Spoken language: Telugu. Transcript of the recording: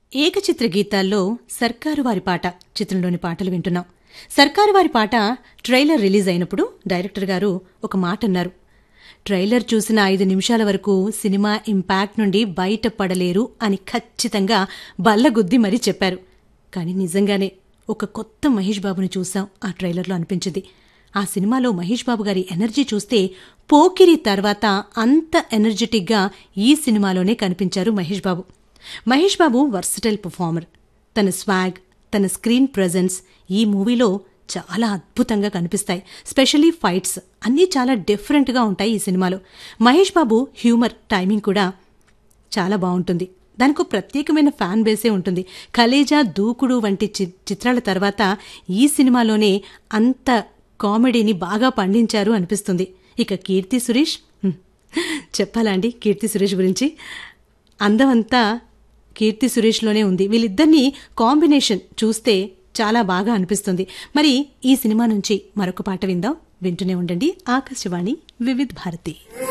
ఏకచిత్ర గీతాల్లో సర్కారు వారి పాట చిత్రంలోని పాటలు వింటున్నాం సర్కారు వారి పాట ట్రైలర్ రిలీజ్ అయినప్పుడు డైరెక్టర్ గారు ఒక మాట అన్నారు ట్రైలర్ చూసిన ఐదు నిమిషాల వరకు సినిమా ఇంపాక్ట్ నుండి బయటపడలేరు అని ఖచ్చితంగా బల్లగుద్ది మరీ చెప్పారు కానీ నిజంగానే ఒక కొత్త మహేష్ బాబుని చూసాం ఆ ట్రైలర్లో అనిపించింది ఆ సినిమాలో మహేష్ బాబు గారి ఎనర్జీ చూస్తే పోకిరి తర్వాత అంత ఎనర్జెటిక్గా ఈ సినిమాలోనే కనిపించారు మహేష్ బాబు మహేష్ బాబు వర్సటైల్ పర్ఫార్మర్ తన స్వాగ్ తన స్క్రీన్ ప్రజెన్స్ ఈ మూవీలో చాలా అద్భుతంగా కనిపిస్తాయి స్పెషలీ ఫైట్స్ అన్నీ చాలా డిఫరెంట్గా ఉంటాయి ఈ సినిమాలో మహేష్ బాబు హ్యూమర్ టైమింగ్ కూడా చాలా బాగుంటుంది దానికి ప్రత్యేకమైన ఫ్యాన్ బేసే ఉంటుంది కలేజా దూకుడు వంటి చి- చిత్రాల తర్వాత ఈ సినిమాలోనే అంత కామెడీని బాగా పండించారు అనిపిస్తుంది ఇక కీర్తి సురేష్ హ్మ్, చెప్పాలా అండి కీర్తి సురేష్ గురించి అందమంతా కీర్తి సురేష్లోనే ఉంది వీళ్ళిద్దరినీ కాంబినేషన్ చూస్తే చాలా బాగా అనిపిస్తుంది మరి ఈ సినిమా నుంచి మరొక పాట విందాం వింటూనే ఉండండి ఆకాశవాణి వివిధ్ భారతి